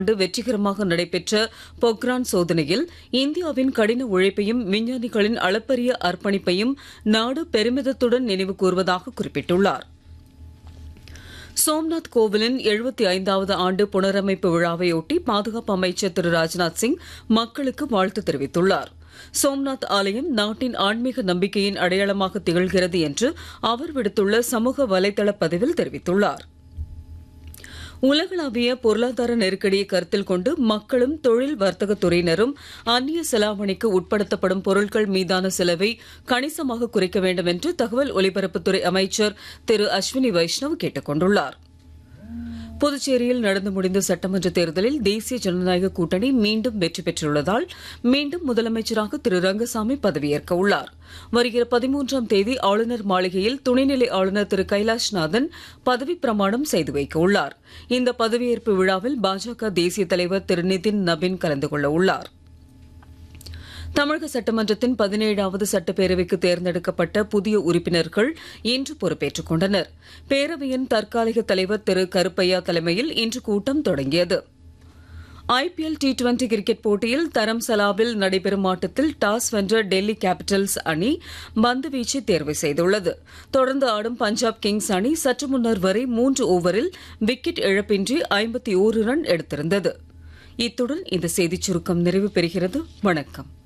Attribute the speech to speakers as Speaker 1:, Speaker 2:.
Speaker 1: ஆண்டு வெற்றிகரமாக நடைபெற்ற பொக்ரான் சோதனையில் இந்தியாவின் கடின உழைப்பையும் விஞ்ஞானிகளின் அளப்பரிய அர்ப்பணிப்பையும் நாடு பெருமிதத்துடன் நினைவு கூர்வதாக குறிப்பிட்டுள்ளார் சோம்நாத் கோவிலின் எழுபத்தி ஐந்தாவது ஆண்டு புனரமைப்பு விழாவையொட்டி பாதுகாப்பு அமைச்சர் திரு ராஜ்நாத் சிங் மக்களுக்கு வாழ்த்து தெரிவித்துள்ளார் சோம்நாத் ஆலயம் நாட்டின் ஆன்மீக நம்பிக்கையின் அடையாளமாக திகழ்கிறது என்று அவர் விடுத்துள்ள சமூக வலைதள பதிவில் தெரிவித்துள்ளார் உலகளாவிய பொருளாதார நெருக்கடியை கருத்தில் கொண்டு மக்களும் தொழில் வர்த்தக துறையினரும் அந்நிய செலாவணிக்கு உட்படுத்தப்படும் பொருட்கள் மீதான செலவை கணிசமாக குறைக்க வேண்டும் என்று தகவல் ஒலிபரப்புத்துறை அமைச்சர் திரு அஸ்வினி வைஷ்ணவ் கேட்டுக் கொண்டுள்ளார் புதுச்சேரியில் நடந்து முடிந்த சட்டமன்ற தேர்தலில் தேசிய ஜனநாயக கூட்டணி மீண்டும் வெற்றி பெற்றுள்ளதால் மீண்டும் முதலமைச்சராக திரு ரங்கசாமி பதவியேற்க உள்ளார் வருகிற பதிமூன்றாம் தேதி ஆளுநர் மாளிகையில் துணைநிலை ஆளுநர் திரு கைலாஷ்நாதன் பதவிப் பிரமாணம் செய்து வைக்க உள்ளார் இந்த பதவியேற்பு விழாவில் பாஜக தேசிய தலைவர் திரு நிதின் நபின் கலந்து கொள்ள உள்ளார் தமிழக சட்டமன்றத்தின் பதினேழாவது சட்டப்பேரவைக்கு தேர்ந்தெடுக்கப்பட்ட புதிய உறுப்பினர்கள் இன்று பொறுப்பேற்றுக் கொண்டனர் பேரவையின் தற்காலிக தலைவர் திரு கருப்பையா தலைமையில் இன்று கூட்டம் தொடங்கியது ஐபிஎல் டி டுவெண்டி கிரிக்கெட் போட்டியில் தரம்சலாவில் நடைபெறும் ஆட்டத்தில் டாஸ் வென்ற டெல்லி கேபிட்டல்ஸ் அணி பந்து வீச்சை தேர்வு செய்துள்ளது தொடர்ந்து ஆடும் பஞ்சாப் கிங்ஸ் அணி சற்று முன்னர் வரை மூன்று ஓவரில் விக்கெட் இழப்பின்றி ஐம்பத்தி ஓரு ரன் எடுத்திருந்தது இத்துடன் இந்த செய்திச் சுருக்கம் நிறைவு பெறுகிறது வணக்கம்